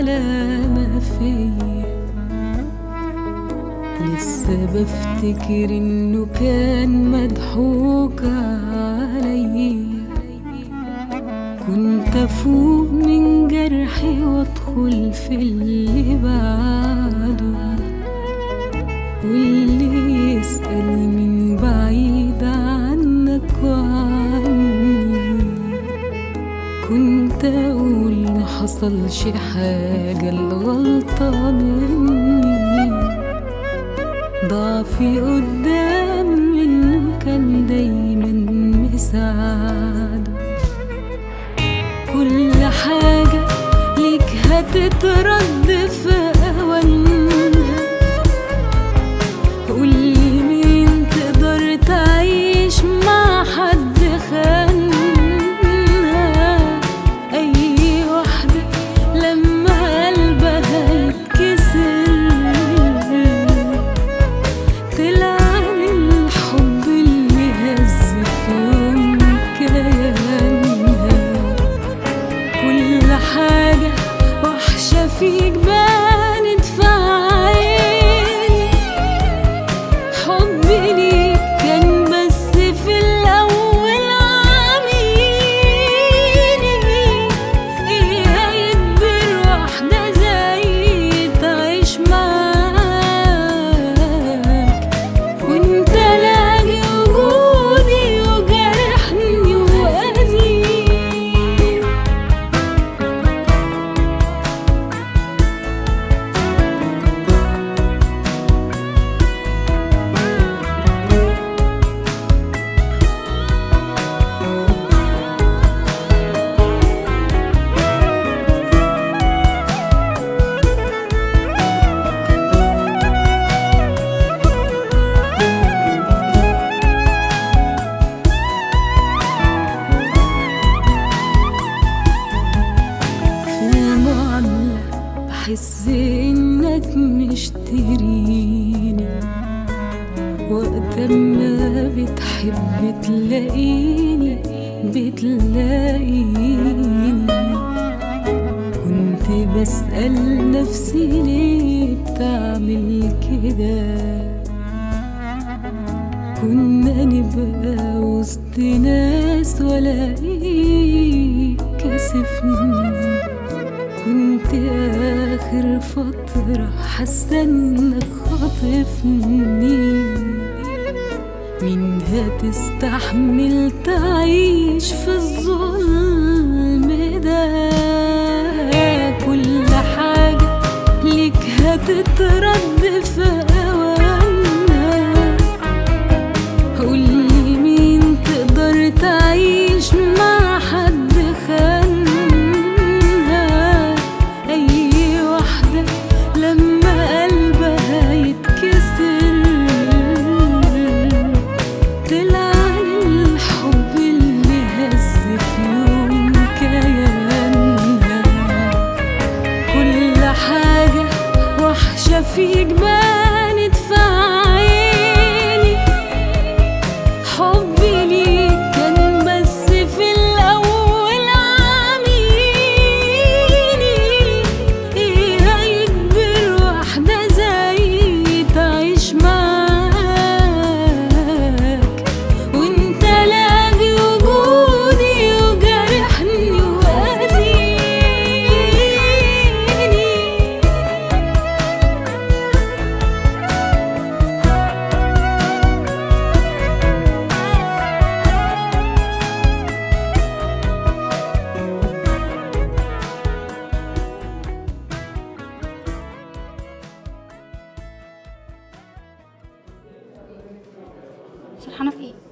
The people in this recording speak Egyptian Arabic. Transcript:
علامة فيا لسه بفتكر انه كان مضحوك عليا كنت افوق من جرحي وادخل في اللي بعده واللي يسأل من بعيد عنك وعني كنت اقول محصلش حاجة الغلطة مني ضعفي قدام انه كان دايما مساعده كل حاجة ليك هتترد في أوانها قولي مين تقدر تعيش مع حد خانها أي واحدة لما قلبها يتكسر تلعن الحب اللي هز في يوم كيانها كل حاجة وحشة فيك بانت في عيني حبي ليك كان بس في الأول عميني إيه هيكبر واحدة زيي تعيش معاك وانت لاقي وجودي وجرحني وأذيك في المعاملة بحس إنك مشتريني وقت ما بتحب تلاقيني بتلاقيني كنت بسأل نفسي ليه بتعمل كده كنا نبقى وسط ناس والاقيك كسفني كنت آخر فترة حاسة إنك خاطفني مين هتستحمل تعيش في الظلم ده كل حاجة ليك هتترد في أوانها قولي مين تقدر تعيش مع حد خانها أي واحدة لما قلبها يتكسر تلعن الحب اللي هز في يوم كيانها كل حاجة وحشة فيك بانت في عيني حبي ليك كان بس في الأول عميني إيه هيكبر واحدة زيي تعيش معاك وانت لاقي وجودي وجرحني وأذيني فرحانه في ايه